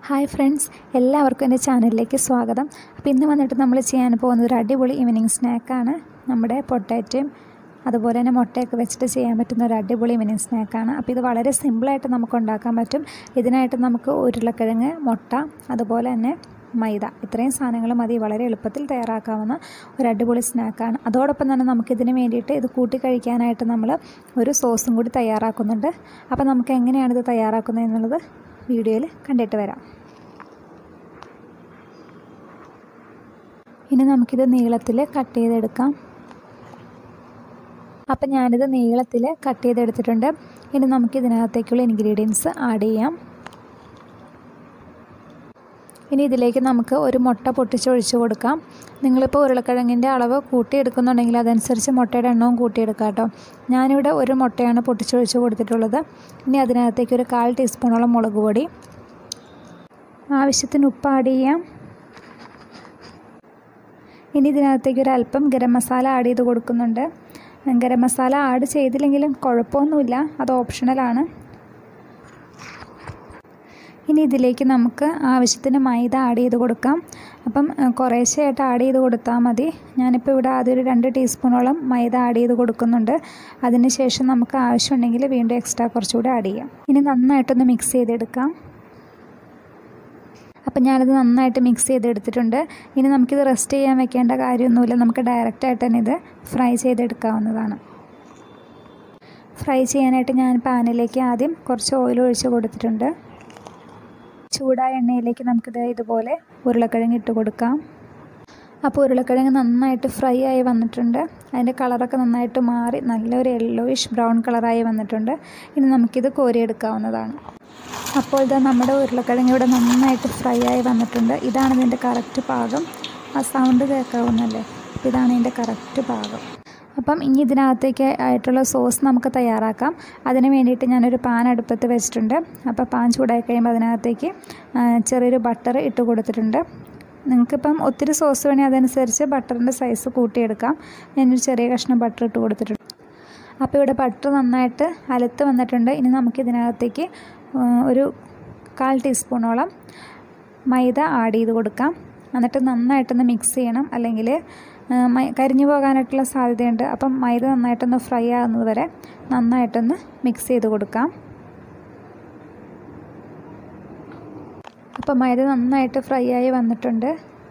hi friends എല്ലാവർക്കും എൻ്റെ ചാനലിലേക്ക് സ്വാഗതം അപ്പോൾ ഇന്ന് വന്നിട്ട് നമ്മൾ ചെയ്യാൻ പോകുന്നത് ഒരു അടിപൊളി ഈവനിങ് സ്നാക്കാണ് നമ്മുടെ പൊട്ടാറ്റയും അതുപോലെ തന്നെ മുട്ടയൊക്കെ വെച്ചിട്ട് ചെയ്യാൻ പറ്റുന്ന ഒരു അടിപൊളി ഈവനിങ് സ്നാക്കാണ് അപ്പോൾ ഇത് വളരെ സിമ്പിളായിട്ട് നമുക്ക് ഉണ്ടാക്കാൻ പറ്റും ഇതിനായിട്ട് നമുക്ക് ഉരുളക്കിഴങ്ങ് മുട്ട അതുപോലെ തന്നെ മൈദ ഇത്രയും സാധനങ്ങൾ മതി വളരെ എളുപ്പത്തിൽ തയ്യാറാക്കാവുന്ന ഒരു അടിപൊളി സ്നാക്കാണ് അതോടൊപ്പം തന്നെ നമുക്കിതിന് വേണ്ടിയിട്ട് ഇത് കൂട്ടി കഴിക്കാനായിട്ട് നമ്മൾ ഒരു സോസും കൂടി തയ്യാറാക്കുന്നുണ്ട് അപ്പോൾ നമുക്ക് എങ്ങനെയാണ് ഇത് തയ്യാറാക്കുന്നത് എന്നുള്ളത് വീഡിയോയിൽ കണ്ടിട്ട് വരാം ഇനി നമുക്കിത് നീളത്തിൽ കട്ട് ചെയ്തെടുക്കാം അപ്പം ഞാനിത് നീളത്തിൽ കട്ട് ചെയ്തെടുത്തിട്ടുണ്ട് ഇനി നമുക്ക് ഇതിനകത്തേക്കുള്ള ഇൻഗ്രീഡിയൻസ് ആഡ് ചെയ്യാം ഇനി ഇതിലേക്ക് നമുക്ക് ഒരു മുട്ട പൊട്ടിച്ചൊഴിച്ച് കൊടുക്കാം നിങ്ങളിപ്പോൾ ഉരുളക്കിഴങ്ങിൻ്റെ അളവ് കൂട്ടിയെടുക്കുന്നുണ്ടെങ്കിൽ അതനുസരിച്ച് മുട്ടയുടെ എണ്ണവും കൂട്ടിയെടുക്കാം കേട്ടോ ഞാനിവിടെ ഒരു മുട്ടയാണ് പൊട്ടിച്ചൊഴിച്ച് കൊടുത്തിട്ടുള്ളത് ഇനി അതിനകത്തേക്ക് ഒരു കാൽ ടീസ്പൂണോളം മുളക് പൊടി ആവശ്യത്തിന് ഉപ്പ് ആഡ് ചെയ്യാം ഇനി ഇതിനകത്തേക്ക് ഒരു അല്പം ഗരം മസാല ആഡ് ചെയ്ത് കൊടുക്കുന്നുണ്ട് ഗരം മസാല ആഡ് ചെയ്തില്ലെങ്കിലും കുഴപ്പമൊന്നുമില്ല അത് ഓപ്ഷണലാണ് ഇനി ഇതിലേക്ക് നമുക്ക് ആവശ്യത്തിന് മൈദ ആഡ് ചെയ്ത് കൊടുക്കാം അപ്പം കുറേശ്ശെയായിട്ട് ആഡ് ചെയ്ത് കൊടുത്താൽ മതി ഞാനിപ്പോൾ ഇവിടെ ആദ്യം ഒരു രണ്ട് ടീസ്പൂണോളം മൈദ ആഡ് ചെയ്ത് കൊടുക്കുന്നുണ്ട് അതിന് ശേഷം നമുക്ക് ആവശ്യമുണ്ടെങ്കിൽ വീണ്ടും എക്സ്ട്രാ കുറച്ചുകൂടി ആഡ് ചെയ്യാം ഇനി നന്നായിട്ടൊന്ന് മിക്സ് ചെയ്തെടുക്കാം അപ്പം ഞാനത് നന്നായിട്ട് മിക്സ് ചെയ്തെടുത്തിട്ടുണ്ട് ഇനി നമുക്കിത് റെസ്റ്റ് ചെയ്യാൻ വെക്കേണ്ട കാര്യമൊന്നുമില്ല നമുക്ക് ഡയറക്റ്റായിട്ട് തന്നെ ഇത് ഫ്രൈ ചെയ്തെടുക്കാവുന്നതാണ് ഫ്രൈ ചെയ്യാനായിട്ട് ഞാൻ പാനിലേക്ക് ആദ്യം കുറച്ച് ഓയിൽ ഒഴിച്ച് കൊടുത്തിട്ടുണ്ട് ചൂടായ എണ്ണയിലേക്ക് നമുക്കിത് ഇതുപോലെ ഉരുളക്കിഴങ്ങ് ഇട്ട് കൊടുക്കാം അപ്പോൾ ഉരുളക്കിഴങ്ങ് നന്നായിട്ട് ഫ്രൈ ആയി വന്നിട്ടുണ്ട് അതിൻ്റെ കളറൊക്കെ നന്നായിട്ട് മാറി നല്ലൊരു യെല്ലോയിഷ് ബ്രൗൺ കളറായി വന്നിട്ടുണ്ട് ഇനി നമുക്കിത് കോരിയെടുക്കാവുന്നതാണ് അപ്പോൾ ഇത് നമ്മുടെ ഉരുളക്കിഴങ്ങ് ഇവിടെ നന്നായിട്ട് ഫ്രൈ ആയി വന്നിട്ടുണ്ട് ഇതാണ് ഇതിൻ്റെ കറക്റ്റ് പാകം ആ സൗണ്ട് കേൾക്കാവുന്നല്ലേ അപ്പോൾ ഇതാണ് ഇതിൻ്റെ കറക്റ്റ് പാകം അപ്പം ഇനി ഇതിനകത്തേക്ക് ആയിട്ടുള്ള സോസ് നമുക്ക് തയ്യാറാക്കാം അതിന് വേണ്ടിയിട്ട് ഞാനൊരു പാൻ അടുപ്പത്ത് വെച്ചിട്ടുണ്ട് അപ്പോൾ പാൻ ചൂടായി കഴിയുമ്പോൾ അതിനകത്തേക്ക് ചെറിയൊരു ബട്ടർ ഇട്ട് കൊടുത്തിട്ടുണ്ട് നിങ്ങൾക്കിപ്പം ഒത്തിരി സോസ് വേണമെങ്കിൽ അതനുസരിച്ച് ബട്ടറിൻ്റെ സൈസ് കൂട്ടിയെടുക്കാം ഞാനൊരു ചെറിയ കഷ്ണം ബട്ടർ ഇട്ട് കൊടുത്തിട്ടുണ്ട് അപ്പോൾ ഇവിടെ ബട്ടർ നന്നായിട്ട് അലുത്ത് വന്നിട്ടുണ്ട് ഇനി നമുക്കിതിനകത്തേക്ക് ഒരു കാൽ ടീസ്പൂണോളം മൈദ ആഡ് ചെയ്ത് കൊടുക്കാം എന്നിട്ട് നന്നായിട്ടൊന്ന് മിക്സ് ചെയ്യണം അല്ലെങ്കിൽ കരിഞ്ഞു പോകാനായിട്ടുള്ള സാധ്യതയുണ്ട് അപ്പം മൈദ നന്നായിട്ടൊന്ന് ഫ്രൈ ആകുന്നത് വരെ നന്നായിട്ടൊന്ന് മിക്സ് ചെയ്ത് കൊടുക്കാം അപ്പോൾ മൈദ നന്നായിട്ട് ഫ്രൈ ആയി വന്നിട്ടുണ്ട്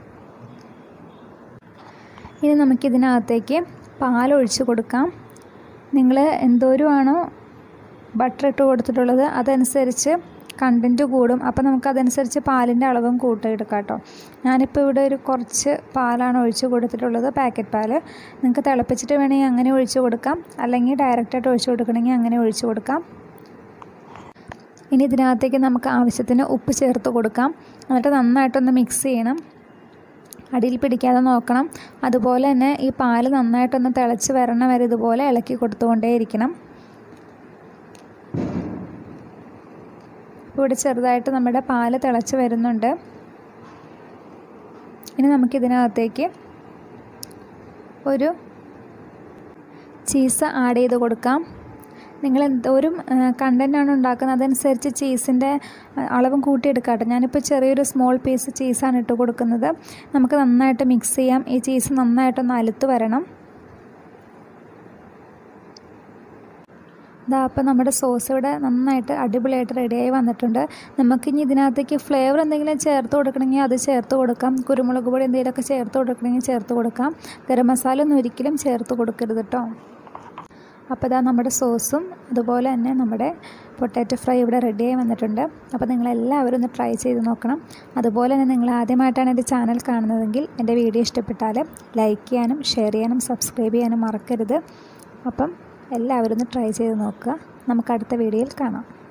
ഇനി നമുക്കിതിനകത്തേക്ക് പാലൊഴിച്ച് കൊടുക്കാം നിങ്ങൾ എന്തോരമാണോ ബട്ടർ ഇട്ട് കൊടുത്തിട്ടുള്ളത് അതനുസരിച്ച് കണ്ടൻറ്റ് കൂടും അപ്പോൾ നമുക്ക് അതനുസരിച്ച് പാലിൻ്റെ അളവും കൂട്ടിയെടുക്കാം കേട്ടോ ഞാനിപ്പോൾ ഇവിടെ ഒരു കുറച്ച് പാലാണ് ഒഴിച്ച് കൊടുത്തിട്ടുള്ളത് പാക്കറ്റ് പാൽ നിങ്ങൾക്ക് തിളപ്പിച്ചിട്ട് വേണമെങ്കിൽ അങ്ങനെ ഒഴിച്ച് കൊടുക്കാം അല്ലെങ്കിൽ ഡയറക്റ്റായിട്ട് ഒഴിച്ച് കൊടുക്കണമെങ്കിൽ അങ്ങനെ ഒഴിച്ച് കൊടുക്കാം ഇനി ഇതിനകത്തേക്ക് നമുക്ക് ആവശ്യത്തിന് ഉപ്പ് ചേർത്ത് കൊടുക്കാം എന്നിട്ട് നന്നായിട്ടൊന്ന് മിക്സ് ചെയ്യണം അടിയിൽ പിടിക്കാതെ നോക്കണം അതുപോലെ തന്നെ ഈ പാല് നന്നായിട്ടൊന്ന് തിളച്ച് വരണ വരെ ഇതുപോലെ ഇളക്കി കൊടുത്തുകൊണ്ടേയിരിക്കണം ഇവിടെ ചെറുതായിട്ട് നമ്മുടെ പാല് തിളച്ച് വരുന്നുണ്ട് ഇനി നമുക്കിതിനകത്തേക്ക് ഒരു ചീസ് ആഡ് ചെയ്ത് കൊടുക്കാം നിങ്ങൾ എന്തോരം കണ്ടൻറ്റാണ് ഉണ്ടാക്കുന്നത് അതനുസരിച്ച് ചീസിൻ്റെ അളവും കൂട്ടിയെടുക്കാം കേട്ടോ ഞാനിപ്പോൾ ചെറിയൊരു സ്മോൾ പീസ് ചീസാണ് ഇട്ട് കൊടുക്കുന്നത് നമുക്ക് നന്നായിട്ട് മിക്സ് ചെയ്യാം ഈ ചീസ് നന്നായിട്ടൊന്ന് അലുത്ത് വരണം ഇതാ അപ്പോൾ നമ്മുടെ സോസ് ഇവിടെ നന്നായിട്ട് അടിപൊളിയായിട്ട് റെഡിയായി വന്നിട്ടുണ്ട് നമുക്കിനി ഇതിനകത്തേക്ക് ഫ്ലേവർ എന്തെങ്കിലും ചേർത്ത് കൊടുക്കണമെങ്കിൽ അത് ചേർത്ത് കൊടുക്കാം കുരുമുളക് പൊടി എന്തെങ്കിലുമൊക്കെ ചേർത്ത് കൊടുക്കണമെങ്കിൽ ചേർത്ത് കൊടുക്കാം ഗരം മസാല ഒന്നും ഒരിക്കലും ചേർത്ത് കൊടുക്കരുത് കേട്ടോ അപ്പോൾ ഇതാ നമ്മുടെ സോസും അതുപോലെ തന്നെ നമ്മുടെ പൊട്ടാറ്റോ ഫ്രൈ ഇവിടെ റെഡിയായി വന്നിട്ടുണ്ട് അപ്പോൾ നിങ്ങളെല്ലാവരും ഒന്ന് ട്രൈ ചെയ്ത് നോക്കണം അതുപോലെ തന്നെ നിങ്ങൾ ആദ്യമായിട്ടാണ് എൻ്റെ ചാനൽ കാണുന്നതെങ്കിൽ എൻ്റെ വീഡിയോ ഇഷ്ടപ്പെട്ടാൽ ലൈക്ക് ചെയ്യാനും ഷെയർ ചെയ്യാനും സബ്സ്ക്രൈബ് ചെയ്യാനും മറക്കരുത് അപ്പം എല്ലാവരും ഒന്ന് ട്രൈ ചെയ്ത് നോക്കുക നമുക്ക് അടുത്ത വീഡിയോയിൽ കാണാം